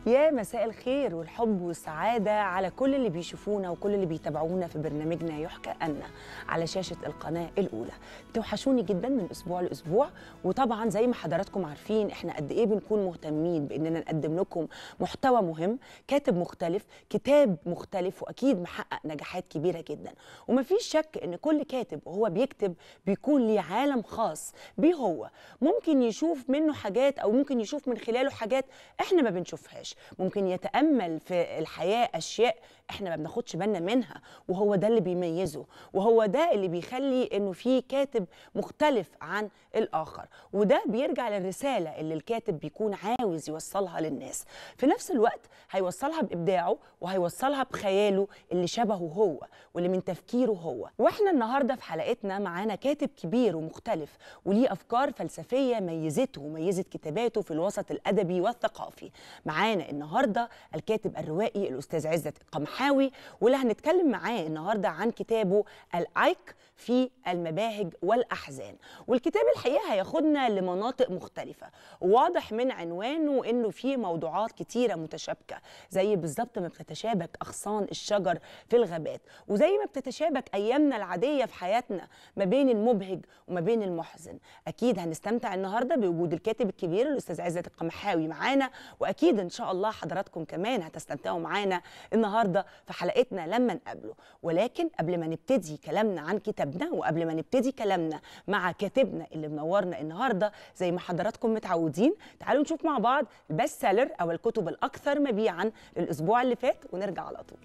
يا مساء الخير والحب والسعادة على كل اللي بيشوفونا وكل اللي بيتابعونا في برنامجنا يحكى أن على شاشة القناة الأولى توحشوني جدا من أسبوع لأسبوع وطبعا زي ما حضراتكم عارفين احنا قد إيه بنكون مهتمين بأننا نقدم لكم محتوى مهم كاتب مختلف كتاب مختلف وأكيد محقق نجاحات كبيرة جدا ومفيش شك أن كل كاتب وهو بيكتب بيكون ليه عالم خاص بيه هو ممكن يشوف منه حاجات أو ممكن يشوف من خلاله حاجات احنا ما بنشوفهاش ممكن يتامل في الحياه اشياء احنا ما بناخدش بالنا منها وهو ده اللي بيميزه وهو ده اللي بيخلي انه في كاتب مختلف عن الاخر وده بيرجع للرساله اللي الكاتب بيكون عاوز يوصلها للناس في نفس الوقت هيوصلها بابداعه وهيوصلها بخياله اللي شبهه هو واللي من تفكيره هو واحنا النهارده في حلقتنا معانا كاتب كبير ومختلف وليه افكار فلسفيه ميزته وميزت كتاباته في الوسط الادبي والثقافي معانا النهارده الكاتب الروائي الاستاذ عزت القمحاوي واللي هنتكلم معاه النهارده عن كتابه الايك في المباهج والاحزان والكتاب الحقيقه هياخدنا لمناطق مختلفه واضح من عنوانه انه فيه موضوعات كتيره متشابكه زي بالظبط ما بتتشابك اغصان الشجر في الغابات وزي ما بتتشابك ايامنا العاديه في حياتنا ما بين المبهج وما بين المحزن اكيد هنستمتع النهارده بوجود الكاتب الكبير الاستاذ عزت القمحاوي معانا واكيد ان شاء الله حضراتكم كمان هتستمتعوا معانا النهارده في حلقتنا لما نقابله ولكن قبل ما نبتدي كلامنا عن كتابنا وقبل ما نبتدي كلامنا مع كاتبنا اللي منورنا النهارده زي ما حضراتكم متعودين تعالوا نشوف مع بعض البست سيلر او الكتب الاكثر مبيعا للاسبوع اللي فات ونرجع على طول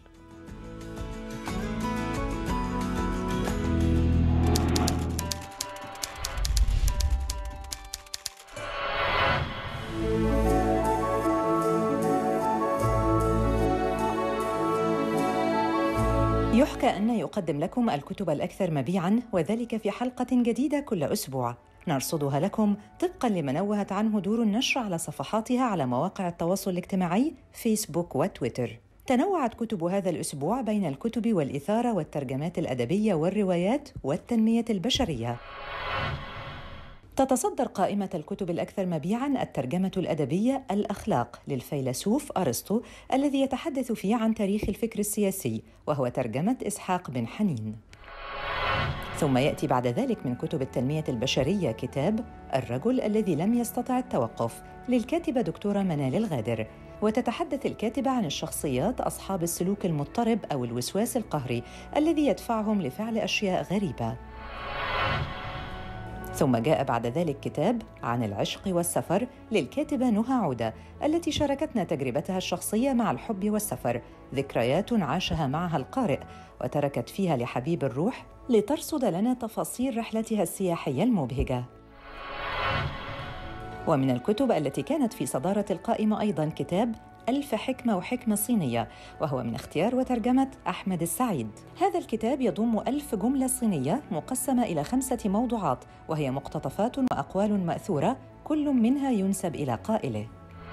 يحكى أن يقدم لكم الكتب الأكثر مبيعاً وذلك في حلقة جديدة كل أسبوع نرصدها لكم طبقاً لما نوهت عنه دور النشر على صفحاتها على مواقع التواصل الاجتماعي فيسبوك وتويتر تنوعت كتب هذا الأسبوع بين الكتب والإثارة والترجمات الأدبية والروايات والتنمية البشرية تتصدر قائمة الكتب الأكثر مبيعاً الترجمة الأدبية الأخلاق للفيلسوف أرسطو الذي يتحدث فيه عن تاريخ الفكر السياسي وهو ترجمة إسحاق بن حنين. ثم يأتي بعد ذلك من كتب التنمية البشرية كتاب الرجل الذي لم يستطع التوقف للكاتبة دكتورة منال الغادر وتتحدث الكاتبة عن الشخصيات أصحاب السلوك المضطرب أو الوسواس القهري الذي يدفعهم لفعل أشياء غريبة. ثم جاء بعد ذلك كتاب عن العشق والسفر للكاتبة نهى عودة التي شاركتنا تجربتها الشخصية مع الحب والسفر ذكريات عاشها معها القارئ وتركت فيها لحبيب الروح لترصد لنا تفاصيل رحلتها السياحية المبهجة ومن الكتب التي كانت في صدارة القائمة أيضاً كتاب ألف حكمة وحكمة صينية وهو من اختيار وترجمة أحمد السعيد هذا الكتاب يضم ألف جملة صينية مقسمة إلى خمسة موضوعات وهي مقتطفات وأقوال مأثورة كل منها ينسب إلى قائله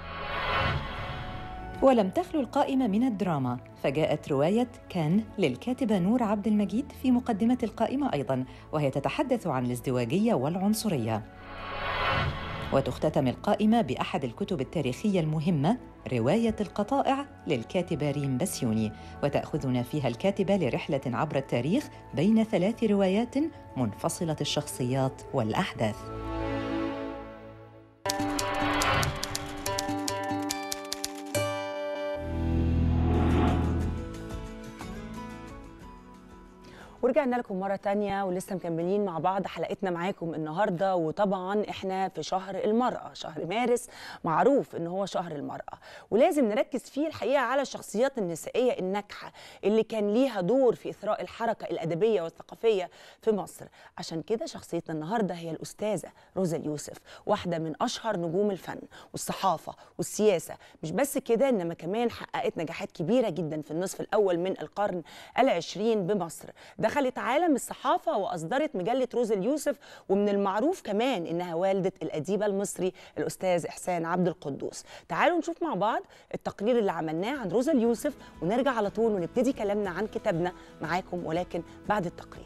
ولم تخلو القائمة من الدراما فجاءت رواية كان للكاتبة نور عبد المجيد في مقدمة القائمة أيضاً وهي تتحدث عن الازدواجية والعنصرية وتختتم القائمة بأحد الكتب التاريخية المهمة رواية القطائع للكاتبة ريم بسيوني وتأخذنا فيها الكاتبة لرحلة عبر التاريخ بين ثلاث روايات منفصلة الشخصيات والأحداث ورجعنا لكم مرة تانية ولسه مكملين مع بعض حلقتنا معاكم النهاردة وطبعا احنا في شهر المرأة شهر مارس معروف ان هو شهر المرأة ولازم نركز فيه الحقيقة على الشخصيات النسائية الناجحة اللي كان ليها دور في إثراء الحركة الأدبية والثقافية في مصر عشان كده شخصيتنا النهاردة هي الأستاذة روزا اليوسف واحدة من أشهر نجوم الفن والصحافة والسياسة مش بس كده إنما كمان حققت نجاحات كبيرة جدا في النصف الأول من القرن العشرين بمصر دخلت عالم الصحافة وأصدرت مجلة روز اليوسف ومن المعروف كمان إنها والدة الأديب المصري الأستاذ إحسان عبد القدوس تعالوا نشوف مع بعض التقرير اللي عملناه عن روزا اليوسف ونرجع على طول ونبتدي كلامنا عن كتابنا معاكم ولكن بعد التقرير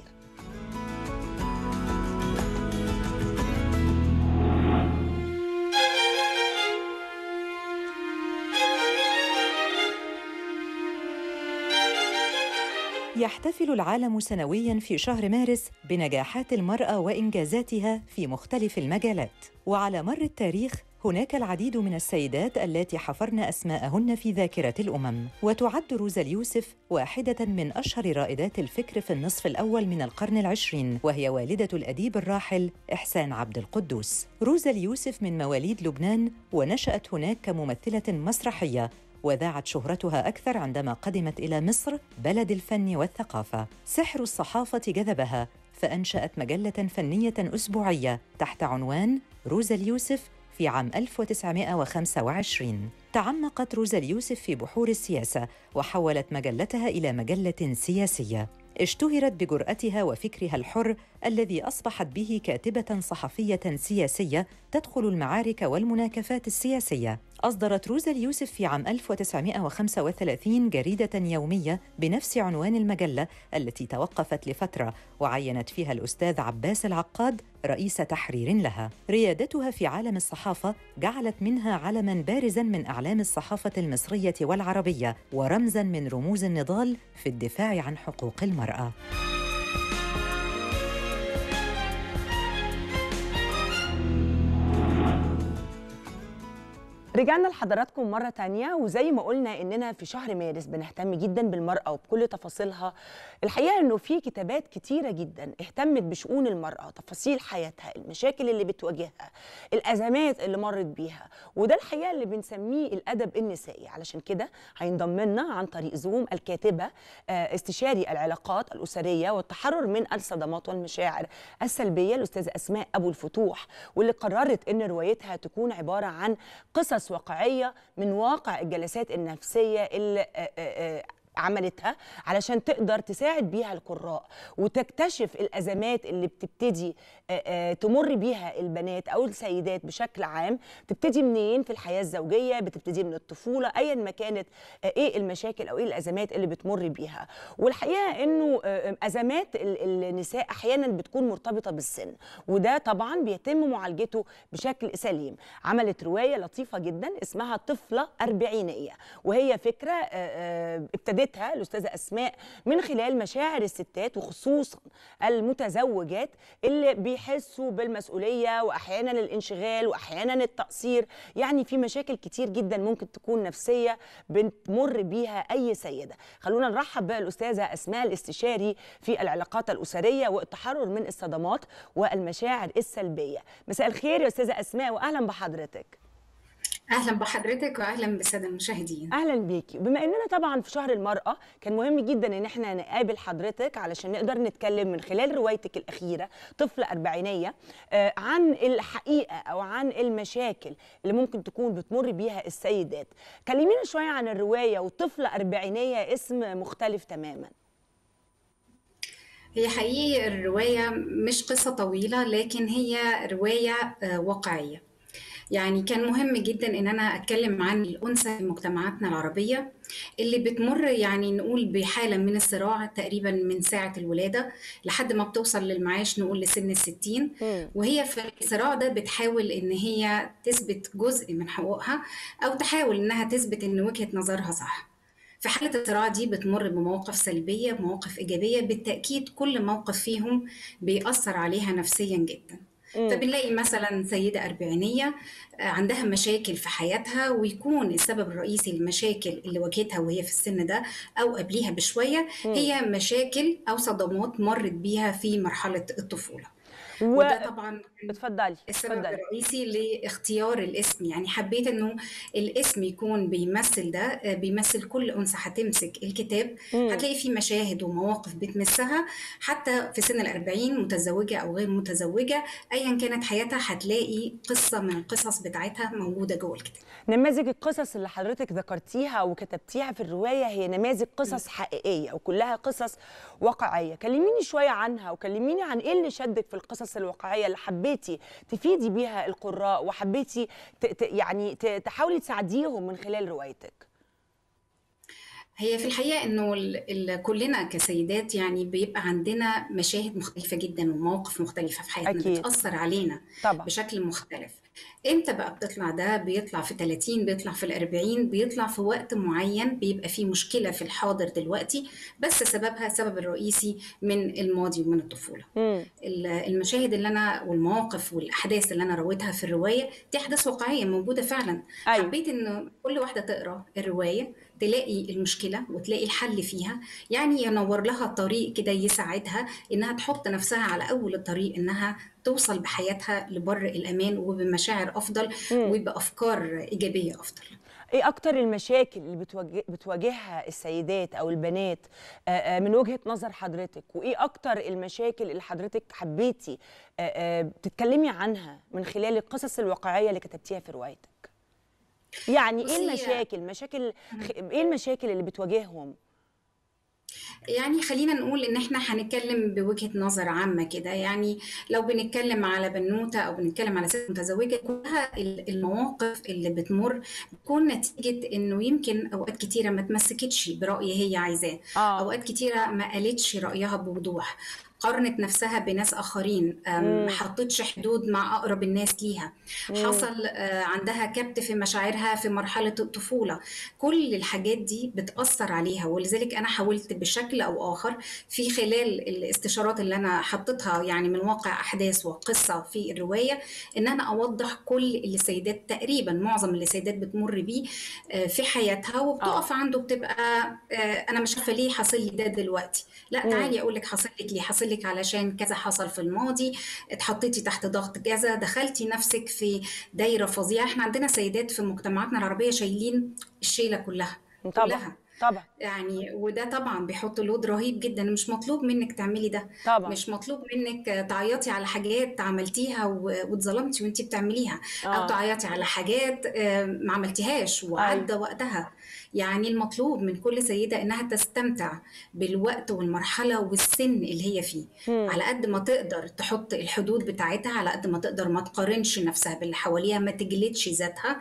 يحتفل العالم سنويا في شهر مارس بنجاحات المرأة وإنجازاتها في مختلف المجالات وعلى مر التاريخ هناك العديد من السيدات التي حفرن اسماءهن في ذاكره الامم وتعد روزا اليوسف واحده من اشهر رائدات الفكر في النصف الاول من القرن العشرين وهي والده الاديب الراحل احسان عبد القدوس روزا اليوسف من مواليد لبنان ونشات هناك كممثله مسرحيه وذاعت شهرتها أكثر عندما قدمت إلى مصر بلد الفن والثقافة. سحر الصحافة جذبها فأنشأت مجلة فنية أسبوعية تحت عنوان روزا اليوسف في عام 1925 تعمقت روزا اليوسف في بحور السياسة وحولت مجلتها إلى مجلة سياسية اشتهرت بجرأتها وفكرها الحر الذي أصبحت به كاتبة صحفية سياسية تدخل المعارك والمناكفات السياسية أصدرت روزا اليوسف في عام 1935 جريدة يومية بنفس عنوان المجلة التي توقفت لفترة وعينت فيها الأستاذ عباس العقاد رئيس تحرير لها. ريادتها في عالم الصحافة جعلت منها علما بارزا من أعلام الصحافة المصرية والعربية ورمزا من رموز النضال في الدفاع عن حقوق المرأة. رجعنا لحضراتكم مرة تانية وزي ما قلنا إننا في شهر مارس بنهتم جدا بالمرأة وبكل تفاصيلها الحقيقة إنه في كتابات كتيرة جدا اهتمت بشؤون المرأة تفاصيل حياتها المشاكل اللي بتواجهها الأزمات اللي مرت بيها وده الحقيقة اللي بنسميه الأدب النسائي علشان كده هينضم لنا عن طريق زوم الكاتبة استشاري العلاقات الأسرية والتحرر من الصدمات والمشاعر السلبية الأستاذة أسماء أبو الفتوح واللي قررت إن روايتها تكون عبارة عن قصص واقعيه من واقع الجلسات النفسيه اللي عملتها علشان تقدر تساعد بيها القراء وتكتشف الازمات اللي بتبتدي تمر بيها البنات او السيدات بشكل عام تبتدي منين في الحياه الزوجيه بتبتدي من الطفوله ايا ما كانت ايه المشاكل او ايه الازمات اللي بتمر بيها والحقيقه انه ازمات النساء احيانا بتكون مرتبطه بالسن وده طبعا بيتم معالجته بشكل سليم عملت روايه لطيفه جدا اسمها طفله اربعينيه وهي فكره ابتدت قالتها الاستاذه اسماء من خلال مشاعر الستات وخصوصا المتزوجات اللي بيحسوا بالمسؤوليه واحيانا الانشغال واحيانا التقصير يعني في مشاكل كتير جدا ممكن تكون نفسيه بتمر بيها اي سيده خلونا نرحب بالاستاذه اسماء الاستشاري في العلاقات الاسريه والتحرر من الصدمات والمشاعر السلبيه مساء الخير يا استاذه اسماء واهلا بحضرتك اهلا بحضرتك واهلا بالساده المشاهدين اهلا بيكي بما اننا طبعا في شهر المراه كان مهم جدا ان احنا نقابل حضرتك علشان نقدر نتكلم من خلال روايتك الاخيره طفله اربعينيه آه عن الحقيقه او عن المشاكل اللي ممكن تكون بتمر بيها السيدات كلمينا شويه عن الروايه وطفله اربعينيه اسم مختلف تماما هي حقيقي الروايه مش قصه طويله لكن هي روايه آه واقعيه يعني كان مهم جدا ان انا اتكلم عن الانثى في مجتمعاتنا العربيه اللي بتمر يعني نقول بحاله من الصراع تقريبا من ساعه الولاده لحد ما بتوصل للمعاش نقول لسن الستين وهي في الصراع ده بتحاول ان هي تثبت جزء من حقوقها او تحاول انها تثبت ان وجهه نظرها صح في حالة الصراع دي بتمر بمواقف سلبية مواقف إيجابية بالتأكيد كل موقف فيهم بيأثر عليها نفسيا جدا فبنلاقي مثلا سيدة أربعينية عندها مشاكل في حياتها ويكون السبب الرئيسي للمشاكل اللي واجهتها وهي في السن ده أو قبليها بشوية هي مشاكل أو صدمات مرت بيها في مرحلة الطفولة و... وده طبعا اتفضلي السبب اتفضلي الرئيسي لاختيار الاسم يعني حبيت انه الاسم يكون بيمثل ده بيمثل كل انثى هتمسك الكتاب مم. هتلاقي فيه مشاهد ومواقف بتمسها حتى في سن الأربعين متزوجة أو غير متزوجة أيا كانت حياتها هتلاقي قصة من القصص بتاعتها موجودة جوه الكتاب نماذج القصص اللي حضرتك ذكرتيها وكتبتيها في الرواية هي نماذج قصص حقيقية وكلها قصص واقعية كلميني شوية عنها وكلميني عن ايه اللي شدك في القصص الواقعية اللي حبيتي تفيدي بيها القراء وحبيتي ت... ت... يعني ت... تحاولي تساعديهم من خلال روايتك هي في الحقيقة إنه ال ال كلنا كسيدات يعني بيبقى عندنا مشاهد مختلفة جدا ومواقف مختلفة في حياتنا أكيد. بتأثر علينا طبعا بشكل مختلف امتى بقى بتطلع ده بيطلع في 30 بيطلع في الأربعين بيطلع في وقت معين بيبقى فيه مشكلة في الحاضر دلوقتي بس سببها السبب الرئيسي من الماضي ومن الطفولة مم. ال- المشاهد اللي انا والمواقف والاحداث اللي انا رويتها في الروايه دي احداث واقعيه موجوده فعلا أيوة. حبيت ان كل واحده تقرا الروايه تلاقي المشكله وتلاقي الحل فيها يعني ينور لها طريق كده يساعدها انها تحط نفسها على اول الطريق انها توصل بحياتها لبر الامان وبمشاعر افضل وبافكار ايجابيه افضل ايه اكتر المشاكل اللي بتواجه بتواجهها السيدات او البنات آه، آه، من وجهة نظر حضرتك وايه اكتر المشاكل اللي حضرتك حبيتي آه، آه، تتكلمي عنها من خلال القصص الواقعية اللي كتبتيها في روايتك يعني بصي، ايه المشاكل مشاكل خ- ايه المشاكل اللي بتواجههم يعني خلينا نقول ان احنا هنتكلم بوجهة نظر عامة كده يعني لو بنتكلم على بنوتة او بنتكلم على ست متزوجة كلها ال- المواقف اللي بتمر بتكون نتيجة انه يمكن اوقات كتيرة ما تمسكتش برأي هي عايزاه آه. اوقات كتيرة ما قالتش رأيها بوضوح قارنت نفسها بناس اخرين أم، ما حطتش حدود مع اقرب الناس ليها حصل آه، عندها كبت في مشاعرها في مرحله الطفوله كل الحاجات دي بتاثر عليها ولذلك انا حاولت بشكل او اخر في خلال الاستشارات اللي انا حطيتها يعني من واقع احداث وقصه في الروايه ان انا اوضح كل اللي السيدات تقريبا معظم اللي السيدات بتمر بيه آه، في حياتها وبتقف عنده بتبقى آه، انا مش عارفه ليه حصل لي ده دلوقتي لا تعالي اقول لك حصل لك ليه حصل لك علشان كذا حصل في الماضي اتحطيتي تحت ضغط كذا دخلتي نفسك في دايره فظيعه احنا عندنا سيدات في مجتمعاتنا العربيه شايلين الشيله كلها طبعا كلها طبعا يعني وده طبعا بيحط لود رهيب جدا مش مطلوب منك تعملي ده طبعا مش مطلوب منك تعيطي على حاجات عملتيها و- واتظلمتي وانتي بتعمليها آه. او تعيطي على حاجات آه، ما عملتيهاش وعدى وقتها يعني المطلوب من كل سيدة انها تستمتع بالوقت والمرحلة والسن اللي هي فيه على قد ما تقدر تحط الحدود بتاعتها على قد ما تقدر ما تقارنش نفسها باللي حواليها ما تجلدش ذاتها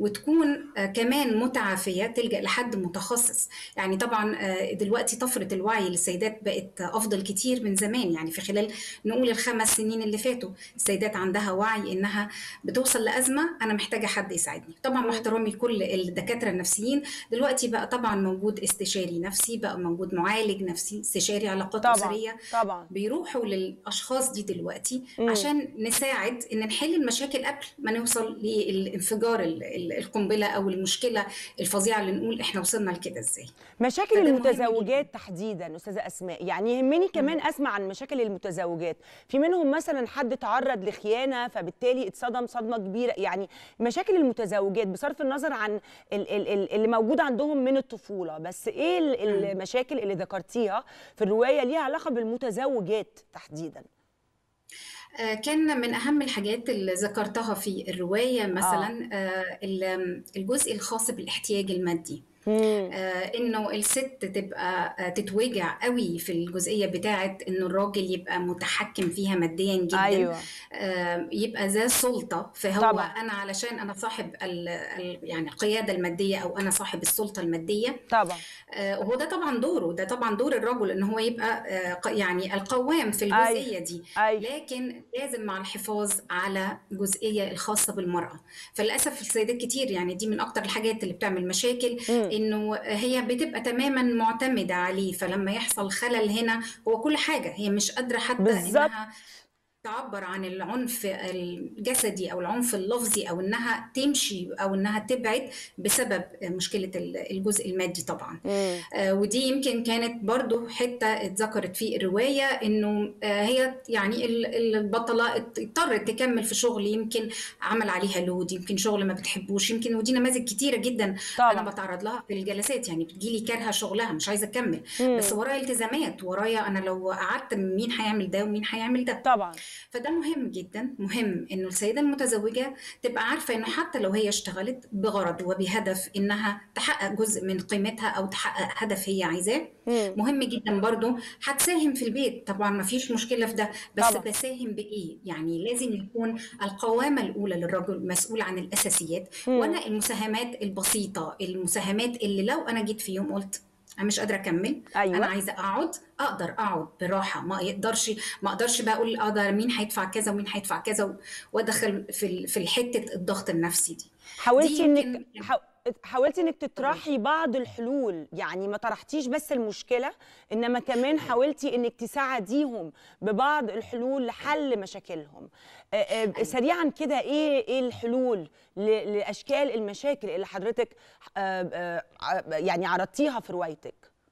وتكون آه، كمان متعافية تلجأ لحد متخصص يعني طبعا آه، دلوقتي طفرة الوعي للسيدات بقت أفضل كتير من زمان يعني في خلال نقول الخمس سنين اللي فاتوا السيدات عندها وعي إنها بتوصل لأزمة أنا محتاجة حد يساعدني طبعا مع احترامي لكل الدكاترة النفسيين دلوقتي بقى طبعا موجود استشاري نفسي بقى موجود معالج نفسي استشاري علاقات طبعا أسرية طبعا بيروحوا للاشخاص دي دلوقتي مم. عشان نساعد ان نحل المشاكل قبل ما نوصل للانفجار ال- ال- القنبله او المشكله الفظيعه اللي نقول احنا وصلنا لكده ازاي مشاكل فده مهم المتزوجات تحديدا استاذه اسماء يعني يهمني كمان اسمع عن مشاكل المتزوجات في منهم مثلا حد تعرض لخيانه فبالتالي اتصدم صدمه كبيره يعني مشاكل المتزوجات بصرف النظر عن ال- ال- ال- اللي موجود عندهم من الطفوله بس ايه ال- المشاكل اللي ذكرتيها في الروايه ليها علاقه بالمتزوجات تحديدا آه، كان من أهم الحاجات اللي ذكرتها في الرواية مثلا آه، ال- الجزء الخاص بالاحتياج المادي مم. آه، انه الست تبقى آه، تتوجع قوي في الجزئيه بتاعه انه الراجل يبقى متحكم فيها ماديا جدا ايوه آه، يبقى ذا سلطه فهو طبعا. انا علشان انا صاحب ال ال يعني القياده الماديه او انا صاحب السلطه الماديه طبعا آه، وهو ده طبعا دوره ده طبعا دور الرجل ان هو يبقى آه، ق- يعني القوام في الجزئيه دي ايوه لكن لازم مع الحفاظ على الجزئيه الخاصه بالمراه فللاسف السيدات كتير يعني دي من اكتر الحاجات اللي بتعمل مشاكل مم. انه هي بتبقى تماما معتمده عليه فلما يحصل خلل هنا هو كل حاجه هي مش قادره حتى بالظبط. انها تعبر عن العنف الجسدي او العنف اللفظي او انها تمشي او انها تبعد بسبب مشكله الجزء المادي طبعا مم. آه، ودي يمكن كانت برضو حتة اتذكرت في الرواية انه آه، هي يعني ال- البطلة اضطرت تكمل في شغل يمكن عمل عليها لود يمكن شغل ما بتحبوش يمكن ودي نماذج كتيرة جدا طبعا. انا بتعرض لها في الجلسات يعني بتجيلي كارهة شغلها مش عايزة اكمل مم. بس ورايا التزامات ورايا انا لو قعدت مين هيعمل ده ومين هيعمل ده طبعا فده مهم جدا مهم انه السيده المتزوجه تبقى عارفه انه حتى لو هي اشتغلت بغرض وبهدف انها تحقق جزء من قيمتها او تحقق هدف هي عايزاه مم. مهم جدا برضو هتساهم في البيت طبعا ما فيش مشكله في ده بس طبعا. بساهم بايه يعني لازم يكون القوامه الاولى للرجل مسؤول عن الاساسيات مم. وانا المساهمات البسيطه المساهمات اللي لو انا جيت في يوم قلت انا مش قادره اكمل أيوة. انا عايزه اقعد اقدر اقعد براحه ما يقدرش ما اقدرش بقى اقول اه ده مين هيدفع كذا ومين هيدفع كذا و- وادخل في ال- في حته الضغط النفسي دي حاولتي دي انك يمكن- حاو- حاولتي انك تطرحي بعض الحلول يعني ما طرحتيش بس المشكله انما كمان حاولتي انك تساعديهم ببعض الحلول لحل مشاكلهم آه، آه، سريعا كده ايه ايه الحلول ل- لاشكال المشاكل اللي حضرتك آه، آه، ع- يعني عرضتيها في روايتك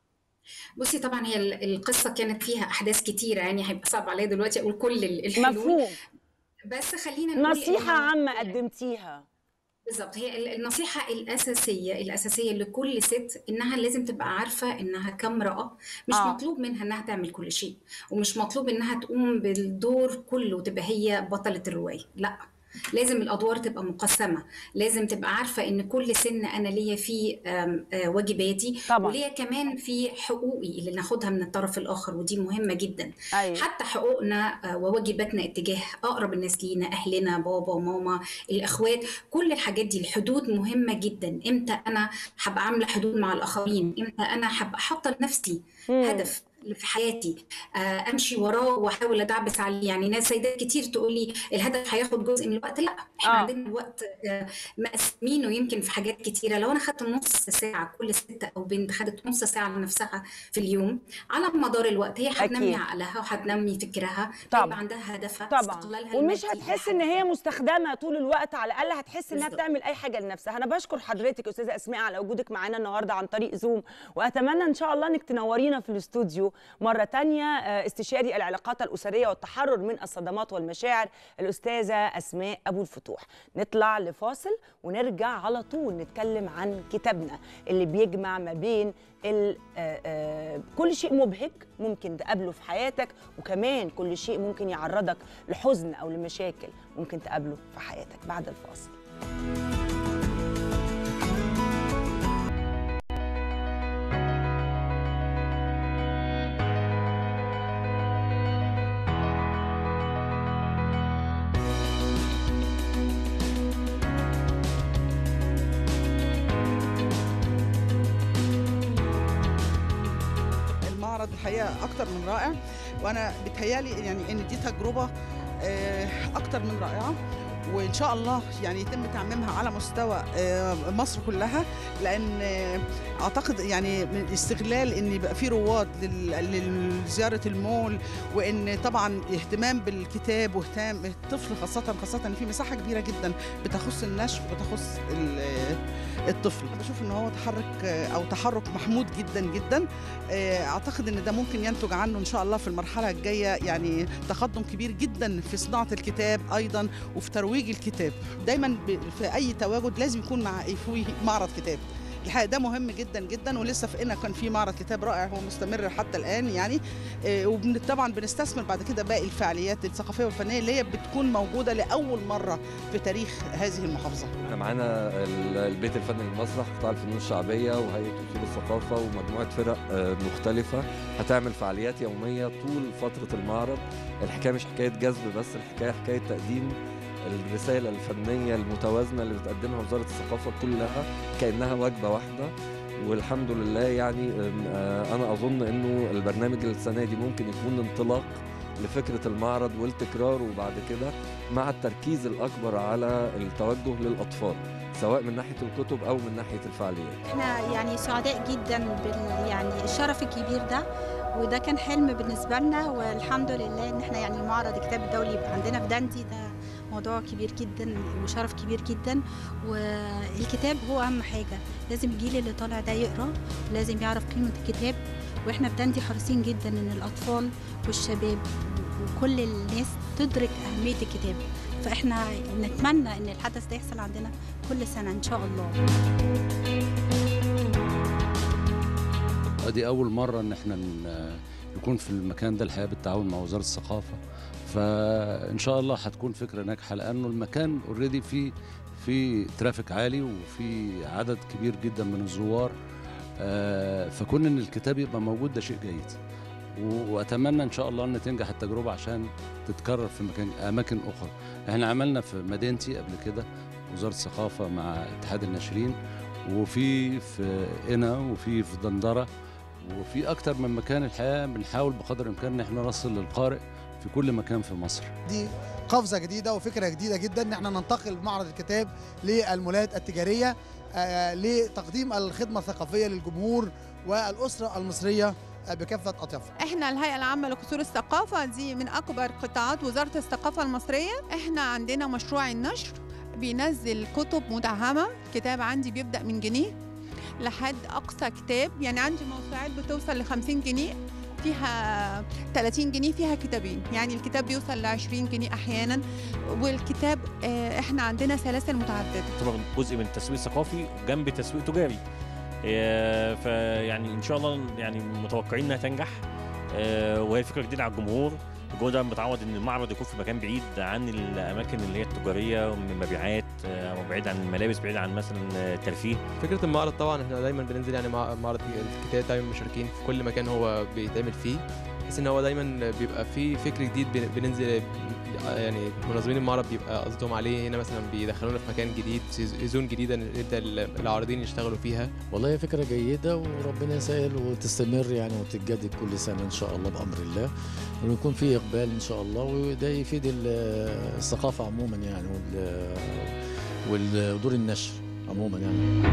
بصي طبعا هي ال- القصه كانت فيها احداث كتيره يعني هيبقى صعب عليا دلوقتي اقول كل ال- الحلول مفهوم بس خلينا نقول نصيحه إنه- عامه قدمتيها بالظبط هي ال- النصيحة الأساسية الأساسية لكل ست إنها لازم تبقى عارفة إنها كامرأة مش آه. آه. مطلوب منها إنها تعمل كل شيء ومش مطلوب إنها تقوم بالدور كله وتبقى هي بطلة الرواية لا لازم الأدوار تبقى مقسمة لازم تبقى عارفة إن كل سن أنا ليا فيه آم، آه، واجباتي طبعا. وليا كمان في حقوقي اللي ناخدها من الطرف الآخر ودي مهمة جدا ايوه حتى حقوقنا آه، وواجباتنا اتجاه اقرب الناس لينا اهلنا بابا وماما الاخوات كل الحاجات دي الحدود مهمه جدا امتى انا هبقى عامله حدود مع الاخرين امتى انا هبقى حاطه لنفسي مم. هدف في حياتي آه، امشي وراه واحاول ادعبس عليه يعني ناس سيدات كتير تقول لي الهدف هياخد جزء من الوقت لا احنا آه. عندنا الوقت آه، مقسمينه يمكن في حاجات كتيره لو انا خدت نص ساعه كل ست او بنت خدت نص ساعه لنفسها في اليوم على مدار الوقت هي هتنمي أكيد. عقلها وهتنمي فكرها طبعا. هيبقى عندها هدفها طبعا استقلالها ومش المادي هتحس ان هي مستخدمه طول الوقت على الاقل هتحس انها بالظبط. بتعمل اي حاجه لنفسها انا بشكر حضرتك استاذه اسماء على وجودك معانا النهارده عن طريق زوم واتمنى ان شاء الله انك تنورينا في الاستوديو مره تانية آه، استشاري العلاقات الاسريه والتحرر من الصدمات والمشاعر الاستاذه اسماء ابو الفتوح نطلع لفاصل ونرجع على طول نتكلم عن كتابنا اللي بيجمع ما بين ال- آه، آه، كل شيء مبهج ممكن تقابله في حياتك وكمان كل شيء ممكن يعرضك لحزن او لمشاكل ممكن تقابله في حياتك بعد الفاصل المعرض الحقيقه اكتر من رائع وانا بتهيالي يعني ان دي تجربه آه، اكتر من رائعه وان شاء الله يعني يتم تعميمها على مستوى آه، مصر كلها لان آه، اعتقد يعني من استغلال ان يبقى في رواد لل- لزياره المول وان طبعا اهتمام بالكتاب واهتمام الطفل خاصه خاصه ان في مساحه كبيره جدا بتخص النشء وبتخص ال- الطفل أنا بشوف ان هو تحرك آه، او تحرك محمود جدا جدا آه، اعتقد ان ده ممكن ينتج عنه ان شاء الله في المرحله الجايه يعني تقدم كبير جدا في صناعه الكتاب ايضا وفي ترويج الكتاب دايما ب- في اي تواجد لازم يكون مع فيه معرض كتاب الحقيقه ده مهم جدا جدا ولسه في قنا كان في معرض كتاب رائع هو مستمر حتى الان يعني وطبعا بنستثمر بعد كده باقي الفعاليات الثقافيه والفنيه اللي هي بتكون موجوده لاول مره في تاريخ هذه المحافظه احنا معانا ال- البيت الفني للمسرح قطاع الفنون الشعبيه وهيئه اصول الثقافه ومجموعه فرق آه، مختلفه هتعمل فعاليات يوميه طول فتره المعرض الحكايه مش حكايه جذب بس الحكايه حكايه تقديم الرساله الفنيه المتوازنه اللي بتقدمها وزاره الثقافه كلها كانها وجبه واحده والحمد لله يعني آم، آه، انا اظن انه البرنامج السنه دي ممكن يكون انطلاق لفكره المعرض والتكرار وبعد كده مع التركيز الأكبر على التوجه للأطفال سواء من ناحية الكتب أو من ناحية الفعاليات احنا يعني سعداء جدا بال يعني الشرف الكبير ده وده كان حلم بالنسبه لنا والحمد لله ان احنا يعني معرض الكتاب الدولي يبقى عندنا في دندي ده موضوع كبير جدا وشرف كبير جدا والكتاب هو اهم حاجه لازم الجيل اللي طالع ده يقرا لازم يعرف قيمه الكتاب واحنا في دندي حريصين جدا ان الاطفال والشباب وكل الناس تدرك اهميه الكتاب فاحنا نتمنى ان الحدث ده يحصل عندنا كل سنه ان شاء الله ادي اول مره ان احنا ن- نكون في المكان ده الحقيقه بالتعاون مع وزاره الثقافه فان شاء الله هتكون فكره ناجحه لانه المكان اوريدي فيه في ترافيك عالي وفي عدد كبير جدا من الزوار آه، فكون ان الكتاب يبقى موجود ده شيء جيد و- واتمنى ان شاء الله ان تنجح التجربه عشان تتكرر في مكان اماكن اخرى احنا عملنا في مدينتي قبل كده وزاره الثقافه مع اتحاد الناشرين وفي في قنا وفي في دندره وفي اكتر من مكان الحقيقه بنحاول بقدر الامكان ان احنا نصل للقارئ في كل مكان في مصر دي قفزه جديده وفكره جديده جدا ان احنا ننتقل بمعرض الكتاب للمولات التجاريه آه، لتقديم الخدمه الثقافيه للجمهور والاسره المصريه آه، بكافه اطيافها احنا الهيئه العامه لقصور الثقافه دي من اكبر قطاعات وزاره الثقافه المصريه احنا عندنا مشروع النشر بينزل كتب مدعمه كتاب عندي بيبدا من جنيه لحد اقصى كتاب يعني عندي موسوعات بتوصل ل 50 جنيه فيها 30 جنيه فيها كتابين يعني الكتاب بيوصل ل 20 جنيه احيانا والكتاب آه، احنا عندنا سلاسل متعدده تعتبر جزء من التسويق الثقافي جنب تسويق تجاري آه، فيعني ان شاء الله يعني متوقعين انها تنجح آه، وهي فكره جديده على الجمهور الجمهور دايما متعود ان المعرض يكون في مكان بعيد عن الاماكن اللي هي التجاريه ومن المبيعات آه، او بعيد عن الملابس بعيد عن مثلا آه، الترفيه فكره المعرض طبعا احنا دايما بننزل يعني مع معرض الكتاب دايما مشاركين في كل مكان هو بيتعمل فيه بحيث ان هو دايما بيبقى فيه فكر جديد بن- بننزل يعني منظمين المعرض بيبقى قصدهم عليه هنا مثلا بيدخلونا في مكان جديد في زون جديده نبدا العارضين يشتغلوا فيها والله هي فكرة جيدة وربنا يسهل وتستمر يعني وتتجدد كل سنة إن شاء الله بأمر الله ويكون في إقبال إن شاء الله وده يفيد ال- الثقافة عموما يعني وال- ودور النشر عموما يعني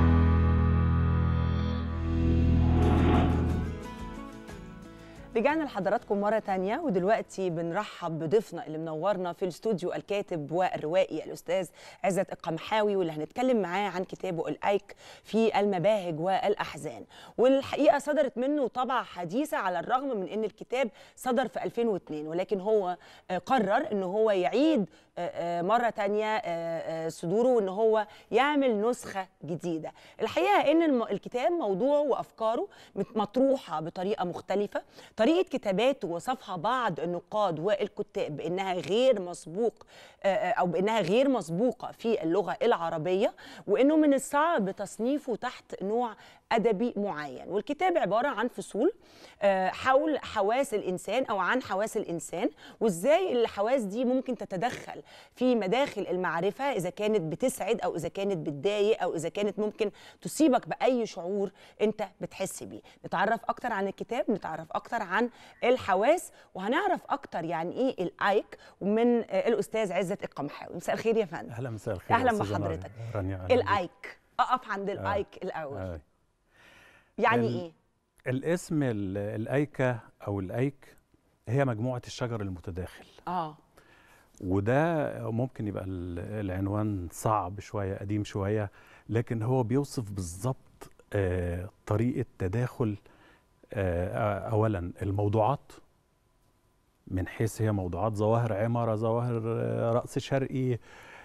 رجعنا لحضراتكم مرة تانية ودلوقتي بنرحب بضيفنا اللي منورنا في الاستوديو الكاتب والروائي الأستاذ عزت القمحاوي واللي هنتكلم معاه عن كتابه الأيك في المباهج والأحزان والحقيقة صدرت منه طبعة حديثة على الرغم من أن الكتاب صدر في 2002 ولكن هو آه، قرر أنه هو يعيد آه، آه، مرة تانية آه، آه، صدوره وأن هو يعمل نسخة جديدة الحقيقة أن الم- الكتاب موضوعه وأفكاره مت- مطروحة بطريقة مختلفة طريقة كتاباته وصفها بعض النقاد والكتاب بأنها غير مسبوق آه، آه، أو بأنها غير مسبوقة في اللغة العربية وأنه من الصعب تصنيفه تحت نوع أدبي معين والكتاب عبارة عن فصول آه، حول حواس الإنسان أو عن حواس الإنسان وإزاي الحواس دي ممكن تتدخل في مداخل المعرفة إذا كانت بتسعد أو إذا كانت بتضايق أو إذا كانت ممكن تصيبك بأي شعور أنت بتحس بيه نتعرف أكتر عن الكتاب نتعرف أكتر عن الحواس وهنعرف أكتر يعني إيه الآيك من آه، الأستاذ عزت القمحاوي مساء الخير يا فندم اهلا مساء الخير أهلا يا أستاذة بحضرتك. رانيا أهلاً بيك. الآيك أقف عند الآيك الأول آه. يعني ال- إيه؟ الاسم ال- الايكه او الايك هي مجموعه الشجر المتداخل آه وده ممكن يبقى ال- العنوان صعب شويه قديم شويه لكن هو بيوصف بالظبط آه، طريقه تداخل آه، اولا الموضوعات من حيث هي موضوعات ظواهر عماره ظواهر آه، رأس شرقي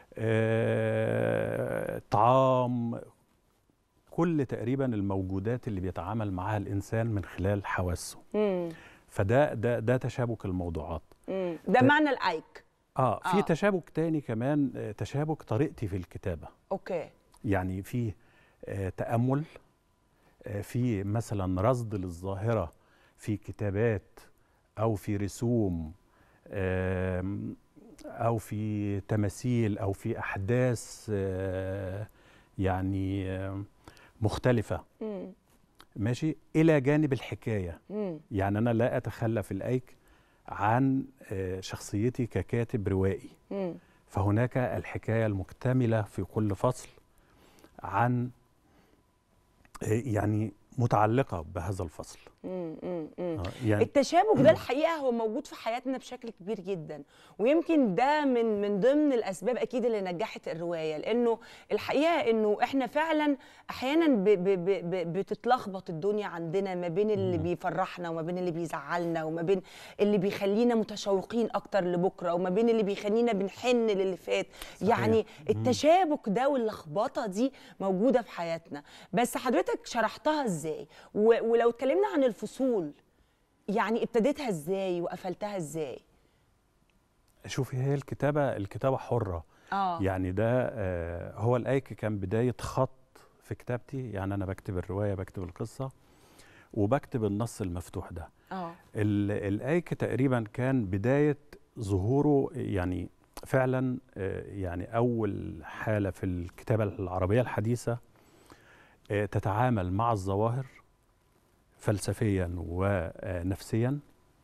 آه، طعام كل تقريبا الموجودات اللي بيتعامل معها الانسان من خلال حواسه مم. فده ده ده تشابك الموضوعات مم. ده ت- معنى الآيك اه في آه. تشابك تاني كمان آه، تشابك طريقتي في الكتابه أوكي يعني في آه، تامل آه، في مثلا رصد للظاهره في كتابات او في رسوم آم، او في تماثيل او في احداث آه، يعني آم، مختلفه مم. ماشي الى جانب الحكايه مم. يعني انا لا اتخلى في الايك عن آه، شخصيتي ككاتب روائي مم. فهناك الحكايه المكتمله في كل فصل عن آه، يعني متعلقه بهذا الفصل مم. مم. مم. آه، يعني التشابك ده الحقيقه هو موجود في حياتنا بشكل كبير جدا ويمكن ده من من ضمن الاسباب اكيد اللي نجحت الروايه لانه الحقيقه انه احنا فعلا احيانا ب ب ب ب بتتلخبط الدنيا عندنا ما بين اللي بيفرحنا وما بين اللي بيزعلنا وما بين اللي بيخلينا متشوقين اكتر لبكره وما بين اللي بيخلينا بنحن للي فات يعني مم. التشابك ده واللخبطه دي موجوده في حياتنا بس حضرتك شرحتها ازاي و- ولو اتكلمنا عن الفصول يعني ابتديتها ازاي وقفلتها ازاي شوفي هي الكتابه الكتابه حره اه يعني ده آه، هو الايك كان بدايه خط في كتابتي يعني انا بكتب الروايه بكتب القصه وبكتب النص المفتوح ده اه ال- الايك تقريبا كان بدايه ظهوره يعني فعلا آه، يعني اول حاله في الكتابه العربيه الحديثه آه، تتعامل مع الظواهر فلسفيا ونفسيا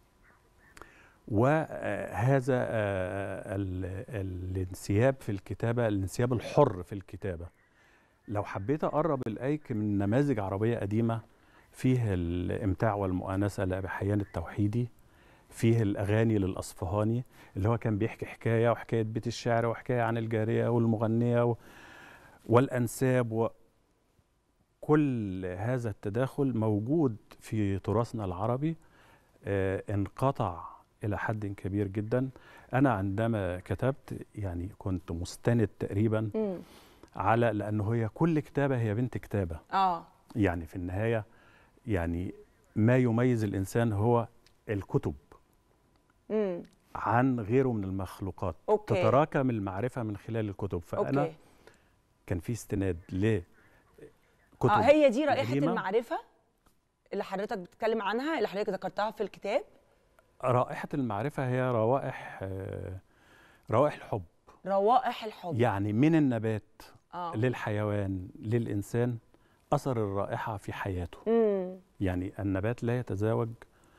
وهذا آه، ال- الانسياب في الكتابة الانسياب الحر في الكتابة لو حبيت أقرب الأيك من نماذج عربية قديمة فيه الإمتاع والمؤانسة لأبي حيان التوحيدي فيه الأغاني للأصفهاني اللي هو كان بيحكي حكاية وحكاية بيت الشعر وحكاية عن الجارية والمغنية و... والأنساب وكل هذا التداخل موجود في تراثنا العربي آه، انقطع إلى حد كبير جدا أنا عندما كتبت يعني كنت مستند تقريبا مم. على لأنه هي كل كتابة هي بنت كتابة اه يعني في النهاية يعني ما يميز الإنسان هو الكتب امم عن غيره من المخلوقات أوكي. تتراكم المعرفة من خلال الكتب فأنا اوكي كان في استناد ل كتب اه هي دي رائحه قديمة. المعرفه اللي حضرتك بتتكلم عنها اللي حضرتك ذكرتها في الكتاب رائحة المعرفة هي روائح آه، روائح الحب روائح الحب يعني من النبات اه للحيوان للإنسان أثر الرائحة في حياته امم يعني النبات لا يتزاوج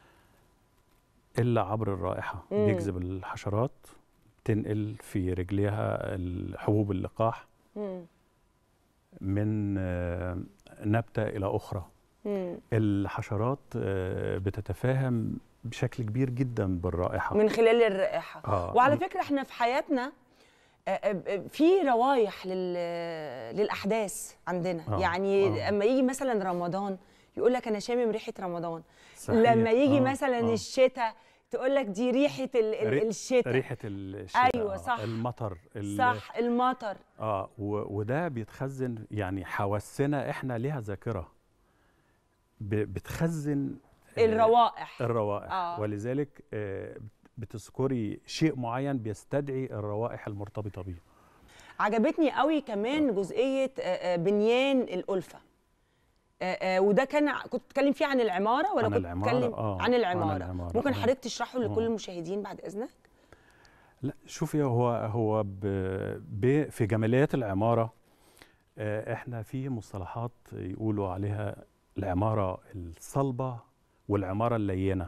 إلا عبر الرائحة مم. يجذب الحشرات تنقل في رجليها الحبوب اللقاح امم من آه، نبتة إلى أخرى امم الحشرات آه، بتتفاهم بشكل كبير جدا بالرائحة من خلال الرائحه آه. وعلى فكره احنا في حياتنا آه، آه، آه، في روايح لل... للاحداث عندنا آه، يعني آه. اما يجي مثلا رمضان يقول لك انا شامم ريحه رمضان صحيح. لما يجي آه، مثلا آه. الشتاء تقول لك دي ريحه ال... ال... ري- الشتاء ريحة الشتاء أيوة، آه، صح. المطر ال- صح المطر اه و- وده بيتخزن يعني حواسنا احنا ليها ذاكره ب- بتخزن آه، الروائح الروائح آه. ولذلك آه، بتذكري شيء معين بيستدعي الروائح المرتبطه بيه عجبتني قوي كمان جزئيه آه، آه، بنيان الالفه آه، آه، وده كان ع- كنت بتتكلم فيه عن العماره ولا عن كنت العمارة، بتتكلم آه، عن عن العماره, العمارة، ممكن آه. حضرتك تشرحه لكل آه. المشاهدين بعد اذنك لا شوفي هو هو ب ب في جماليات العماره آه، احنا في مصطلحات يقولوا عليها العماره الصلبه والعماره اللينه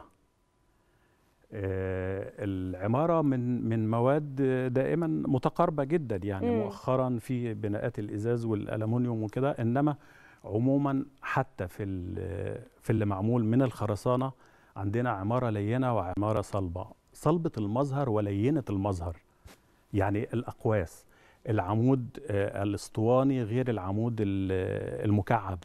آه، العماره من من مواد دائما متقاربه جدا يعني مم. مؤخرا في بناءات الازاز والالومنيوم وكده انما عموما حتى في ال- في اللي معمول من الخرسانه عندنا عماره لينه وعماره صلبه صلبه المظهر ولينه المظهر يعني الاقواس العمود آه، الاسطواني غير العمود ال- المكعب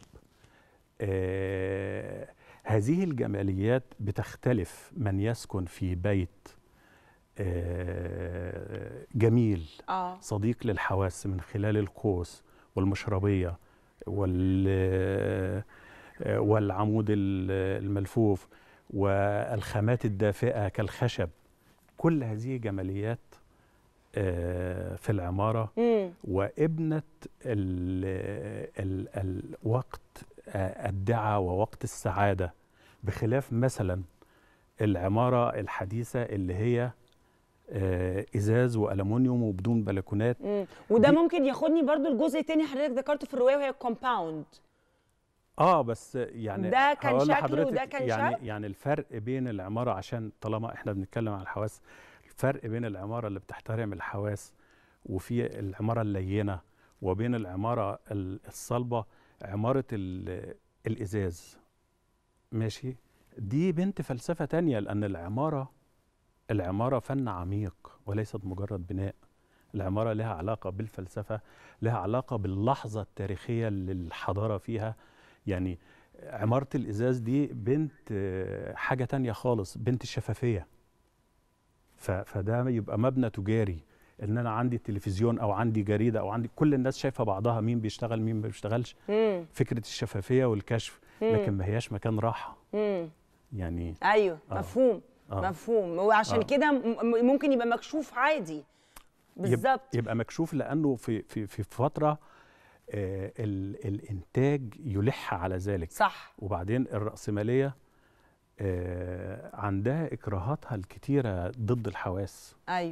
آه، هذه الجماليات بتختلف من يسكن في بيت آه، جميل اه صديق للحواس من خلال القوس والمشربية وال آه، والعمود ال- الملفوف والخامات الدافئة كالخشب كل هذه جماليات آه، في العمارة مم. وابنة ال ال الوقت آه، الدعة ووقت السعادة بخلاف مثلا العمارة الحديثة اللي هي آه، إزاز وألمونيوم وبدون بلكونات مم. وده دي- ممكن ياخدني برضو الجزء التاني حضرتك ذكرته في الروايه وهي الكومباوند اه بس يعني ده كان هقول شكل لحضرتك وده كان يعني شكل؟ يعني الفرق بين العماره عشان طالما احنا بنتكلم عن الحواس الفرق بين العماره اللي بتحترم الحواس وفي العماره اللينه وبين العماره ال- الصلبه عماره ال- الازاز ماشي دي بنت فلسفه تانية لان العماره العماره فن عميق وليست مجرد بناء العماره لها علاقه بالفلسفه لها علاقه باللحظه التاريخيه اللي الحضاره فيها يعني عمارة الإزاز دي بنت آه، حاجة تانية خالص بنت الشفافية ف- فده يبقى مبنى تجاري ان انا عندي تلفزيون او عندي جريده او عندي كل الناس شايفه بعضها مين بيشتغل مين ما بيشتغلش مم. فكره الشفافيه والكشف مم. لكن ما هياش مكان راحه مم. يعني ايوه آه. مفهوم آه. مفهوم وعشان آه. كده م- م- ممكن يبقى مكشوف عادي يب- بالظبط يبقى مكشوف لانه في في في فتره آه ال الانتاج يلح على ذلك صح وبعدين الراسماليه آه عندها اكراهاتها الكتيره ضد الحواس ايوه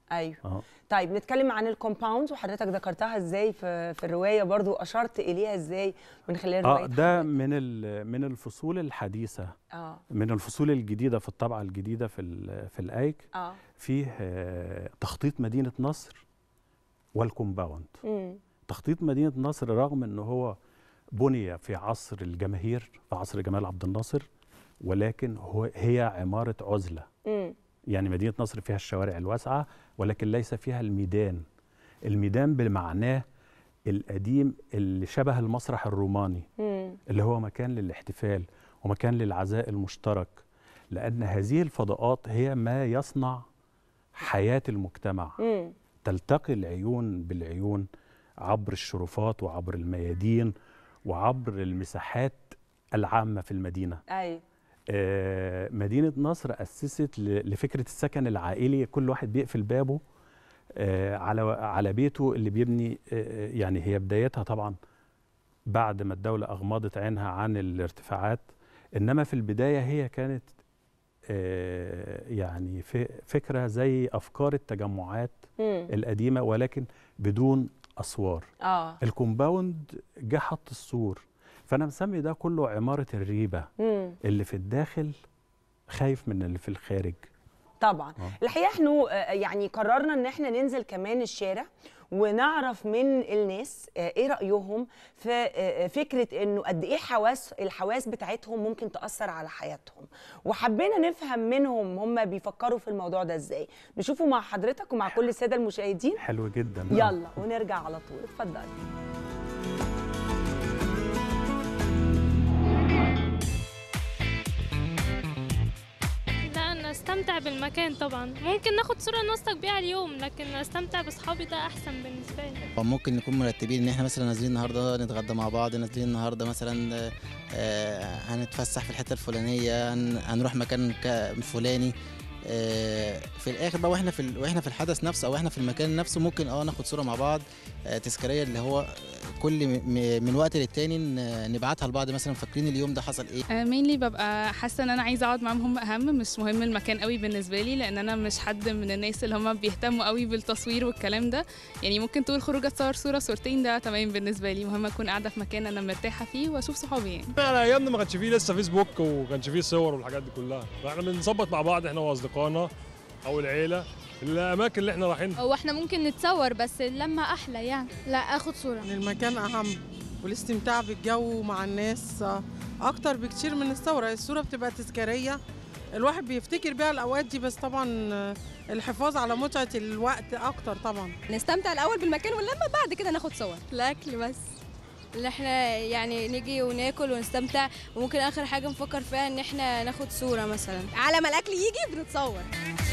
ايوه اه طيب نتكلم عن الكومباوندز وحضرتك ذكرتها ازاي في في الروايه برضو اشرت اليها ازاي من خلال اه روايه ده من ال- من الفصول الحديثه اه من الفصول الجديده في الطبعه الجديده في ال- في الايك اه فيه آه، تخطيط مدينه نصر والكومباوند مم. تخطيط مدينه نصر رغم ان هو بني في عصر الجماهير في عصر جمال عبد الناصر ولكن هو هي عماره عزله مم. يعني مدينه نصر فيها الشوارع الواسعه ولكن ليس فيها الميدان الميدان بمعناه القديم اللي شبه المسرح الروماني مم. اللي هو مكان للاحتفال ومكان للعزاء المشترك لأن هذه الفضاءات هي ما يصنع حياة المجتمع مم. تلتقي العيون بالعيون عبر الشرفات وعبر الميادين وعبر المساحات العامة في المدينة ايوه آه، مدينة نصر أسست ل- لفكرة السكن العائلي كل واحد بيقفل بابه آه، على على بيته اللي بيبني آه، يعني هي بدايتها طبعا بعد ما الدولة أغمضت عينها عن الارتفاعات إنما في البداية هي كانت آه، يعني في فكرة زي أفكار التجمعات مم. القديمة ولكن بدون أسوار اه الكومباوند جه حط السور فأنا مسمي ده كله عمارة الريبة مم. اللي في الداخل خايف من اللي في الخارج طبعا آه. الحقيقه احنا آه، يعني قررنا ان احنا ننزل كمان الشارع ونعرف من الناس آه، ايه رايهم في آه، فكره انه قد ايه حواس الحواس بتاعتهم ممكن تاثر على حياتهم وحبينا نفهم منهم هم بيفكروا في الموضوع ده ازاي نشوفه مع حضرتك ومع كل الساده المشاهدين حلو جدا يلا ونرجع على طول اتفضل لا انا استمتع بالمكان طبعا ممكن ناخد صورة نوثق بيها اليوم لكن استمتع باصحابي ده احسن بالنسبة لي ممكن نكون مرتبين ان احنا مثلا نازلين النهارده نتغدى مع بعض نازلين النهارده مثلا آه، آه، هنتفسح في الحته الفلانيه هن- هنروح مكان ك- فلاني آه، في الاخر بقى واحنا في ال- واحنا في الحدث نفسه او احنا في المكان نفسه ممكن اه ناخد صوره مع بعض آه، تذكاريه اللي هو كل م- م- من وقت للتاني ن- نبعتها لبعض مثلا فاكرين اليوم ده حصل ايه مينلي ببقى حاسه ان انا عايزه اقعد معاهم هم اهم مش مهم المكان قوي بالنسبه لي لان انا مش حد من الناس اللي هم بيهتموا قوي بالتصوير والكلام ده يعني ممكن طول خروجه اتصور صوره صورتين ده تمام بالنسبه لي مهم اكون قاعده في مكان انا مرتاحه فيه واشوف صحابي يعني على ايامنا ما كانش فيه لسه فيسبوك وما كانش فيه صور والحاجات دي كلها فاحنا بنظبط مع بعض احنا واصدقائنا او العيله الاماكن اللي احنا رايحين هو احنا ممكن نتصور بس اللمة احلى يعني لا اخد صورة المكان أهم والاستمتاع بالجو مع الناس آه، أكتر بكتير من الصورة الصورة بتبقى تذكارية الواحد بيفتكر بيها الأوقات دي بس طبعا آه، الحفاظ على متعة الوقت أكتر طبعا نستمتع الاول بالمكان ولما بعد كده ناخد صور الاكل بس اللي احنا يعني نيجي وناكل ونستمتع وممكن اخر حاجة نفكر فيها ان احنا ناخد صورة مثلا على ما الاكل يجي بنتصور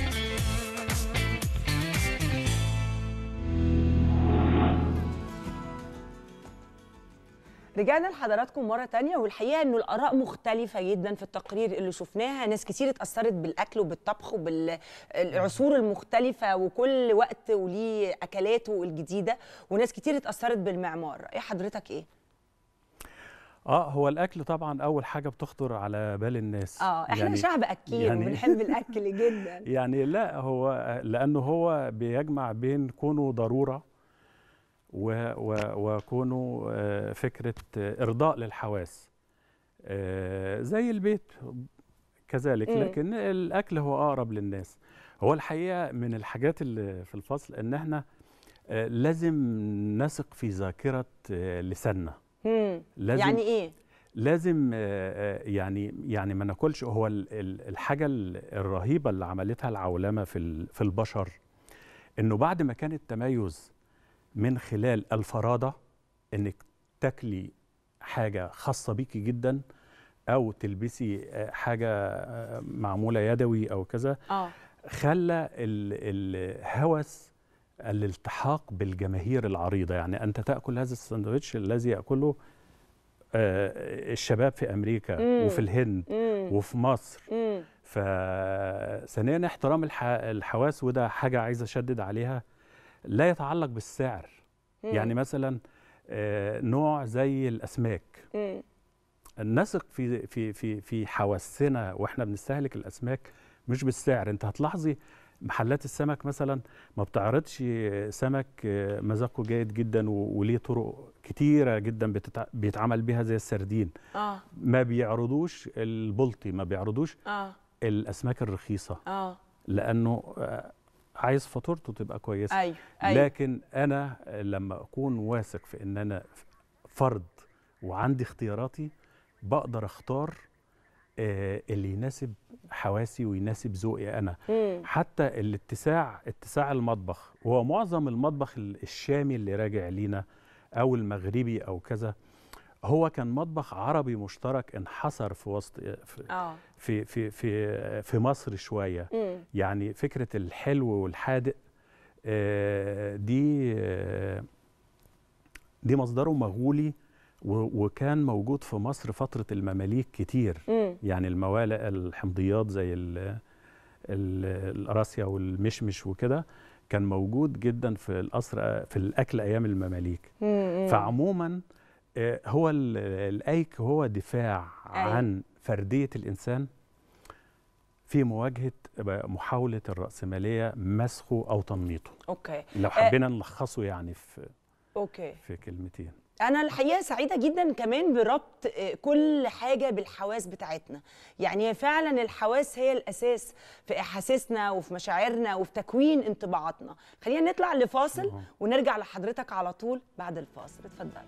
رجعنا لحضراتكم مرة تانية والحقيقة انه الآراء مختلفة جدا في التقرير اللي شفناها ناس كتير اتأثرت بالأكل وبالطبخ وبالعصور المختلفة وكل وقت وليه أكلاته الجديدة وناس كتير اتأثرت بالمعمار رأي حضرتك ايه؟ اه هو الاكل طبعا اول حاجه بتخطر على بال الناس اه احنا شعب أكيل وبنحب الأكل جدا يعني لا هو لانه هو بيجمع بين كونه ضروره و و وكونه آه، فكره آه، ارضاء للحواس آه، زي البيت كذلك مم. لكن الاكل هو اقرب للناس هو الحقيقه من الحاجات اللي في الفصل ان احنا آه، لازم نثق في ذاكره آه، لساننا مم. لازم يعني ايه؟ لازم آه، آه، يعني يعني ما ناكلش هو ال- ال- الحاجه ال- الرهيبه اللي عملتها العولمه في ال- في البشر انه بعد ما كان التميز من خلال الفراده انك تاكلي حاجه خاصه بيكي جدا او تلبسي آه، حاجه آه، معموله يدوي او كذا اه خلى ال- الهوس الالتحاق بالجماهير العريضه يعني انت تاكل هذا الساندوتش الذي ياكله آه، الشباب في امريكا مم. وفي الهند مم. وفي مصر مم. فثانيا احترام الح... الحواس وده حاجه عايز اشدد عليها لا يتعلق بالسعر مم. يعني مثلا آه، نوع زي الاسماك مم. نثق في في في في حواسنا واحنا بنستهلك الاسماك مش بالسعر انت هتلاحظي محلات السمك مثلا ما بتعرضش سمك مذاقه جيد جدا و- وليه طرق كتيره جدا بتتع... بيتعمل بيها زي السردين اه ما بيعرضوش البلطي ما بيعرضوش اه الاسماك الرخيصه اه لانه آه، عايز فاتورته تبقى كويسه أيوة، أيوة. لكن انا لما اكون واثق في ان انا فرد وعندي اختياراتي بقدر اختار آه، اللي يناسب حواسي ويناسب ذوقي انا مم. حتى الاتساع اتساع المطبخ وهو معظم المطبخ ال- الشامي اللي راجع لينا او المغربي او كذا هو كان مطبخ عربي مشترك انحصر في وسط في اه في في في, في مصر شويه مم. يعني فكره الحلو والحادق آه، دي آه، دي مصدره مغولي و- وكان موجود في مصر فتره المماليك كتير مم. يعني الموالئ الحمضيات زي ال- ال- القراصية والمشمش وكده كان موجود جدا في القصر في الاكل ايام المماليك مم. فعموما آه، هو ال- الايك هو دفاع أيوة. عن فرديه الانسان في مواجهه محاوله الراسماليه مسخه او تنميطه اوكي لو آه، حبينا نلخصه يعني في اوكي في كلمتين انا الحقيقه سعيده جدا كمان بربط آه، كل حاجه بالحواس بتاعتنا يعني هي فعلا الحواس هي الاساس في احاسيسنا وفي مشاعرنا وفي تكوين انطباعاتنا خلينا نطلع لفاصل ونرجع لحضرتك على طول بعد الفاصل اتفضل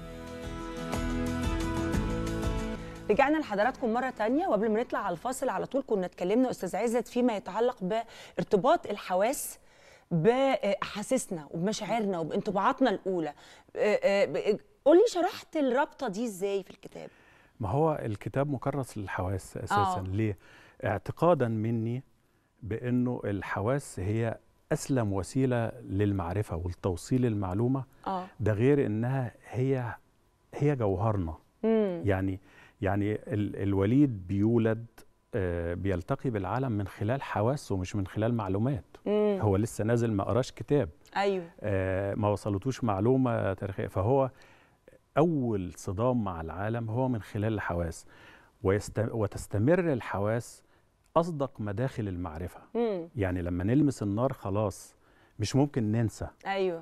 رجعنا لحضراتكم مرة تانية وقبل ما نطلع على الفاصل على طول كنا اتكلمنا أستاذ عزت فيما يتعلق بارتباط الحواس بأحاسيسنا وبمشاعرنا وبانطباعاتنا الأولى آه، آه، قولي شرحت الرابطة دي ازاي في الكتاب ما هو الكتاب مكرس للحواس اساسا آه. ليه اعتقادا مني بانه الحواس هي اسلم وسيله للمعرفه والتوصيل المعلومه اه ده غير انها هي هي جوهرنا مم. يعني يعني ال الوليد بيولد آه، بيلتقي بالعالم من خلال حواسه مش من خلال معلومات مم. هو لسه نازل ما قراش كتاب ايوه آه، ما وصلتوش معلومه تاريخيه فهو اول صدام مع العالم هو من خلال الحواس ويست... وتستمر الحواس اصدق مداخل المعرفه مم. يعني لما نلمس النار خلاص مش ممكن ننسى ايوه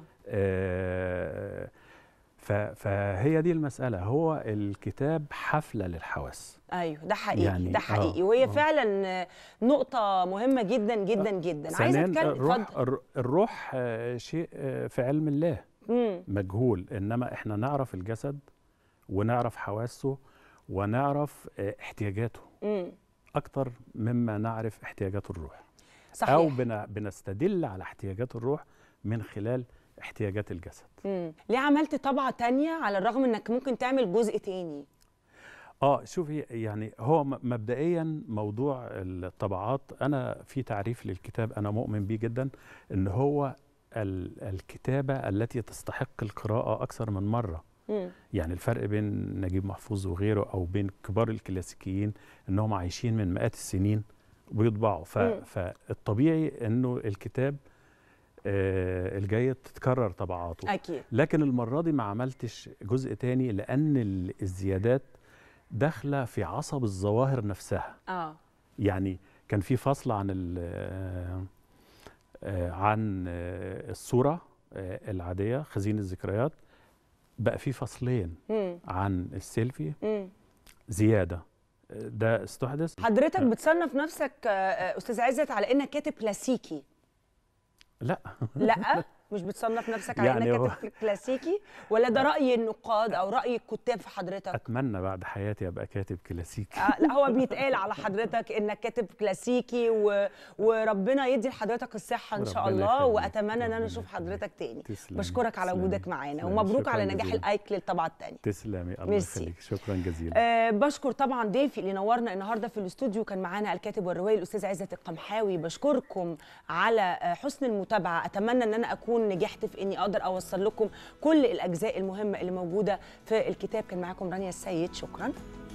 آه، ف... فهي دي المساله هو الكتاب حفله للحواس ايوه ده حقيقي يعني- ده حقيقي آه، وهي آه. فعلا نقطة مهمة جدا جدا جدا عايزة ثانياً اتكلم الروح اتفضل الر- الروح آه، شيء آه، في علم الله مم. مجهول انما احنا نعرف الجسد ونعرف حواسه ونعرف آه، احتياجاته مم. اكتر مما نعرف احتياجات الروح صحيح. او بن- بنستدل على احتياجات الروح من خلال احتياجات الجسد مم. ليه عملت طبعة تانية على الرغم انك ممكن تعمل جزء تاني اه شوفي يعني هو م- مبدئيا موضوع الطبعات انا في تعريف للكتاب انا مؤمن بيه جدا ان هو ال- الكتابه التي تستحق القراءه اكثر من مره مم. يعني الفرق بين نجيب محفوظ وغيره او بين كبار الكلاسيكيين انهم عايشين من مئات السنين وبيطبعوا ف... مم. فالطبيعي انه الكتاب آه الجاي تتكرر طبعاته أكيد. لكن المره دي ما عملتش جزء تاني لان ال- الزيادات داخله في عصب الظواهر نفسها اه يعني كان في فصل عن ال- آه، آه، عن آه، الصوره آه، العاديه خزين الذكريات بقى في فصلين مم. عن السيلفي مم. زياده آه، ده استحدث حضرتك بتصنف نفسك آه، آه، استاذ عزت على انك كاتب كلاسيكي لا لا مش بتصنف نفسك على يعني انك هو- كاتب كلاسيكي ولا ده راي النقاد او راي الكتاب في حضرتك اتمنى بعد حياتي ابقى كاتب كلاسيكي آه، لا هو بيتقال على حضرتك انك كاتب كلاسيكي و... وربنا يدي لحضرتك الصحه ان شاء ربنا الله يخليك، واتمنى ان انا اشوف حضرتك تاني تسلمي، بشكرك على تسلمي، وجودك معانا تسلمي. ومبروك شكراً على نجاح جزيلاً. الايك للطبعه الثانيه تسلمي الله ميرسي. يخليك شكرا جزيلا أه بشكر طبعا ضيفي اللي نورنا النهارده في الاستوديو كان معانا الكاتب والروائي الاستاذ عزت القمحاوي بشكركم على آه، حسن المتابعه اتمنى ان انا اكون نجحت في اني اقدر اوصل لكم كل الاجزاء المهمه اللي موجوده في الكتاب كان معاكم رانيا السيد شكرا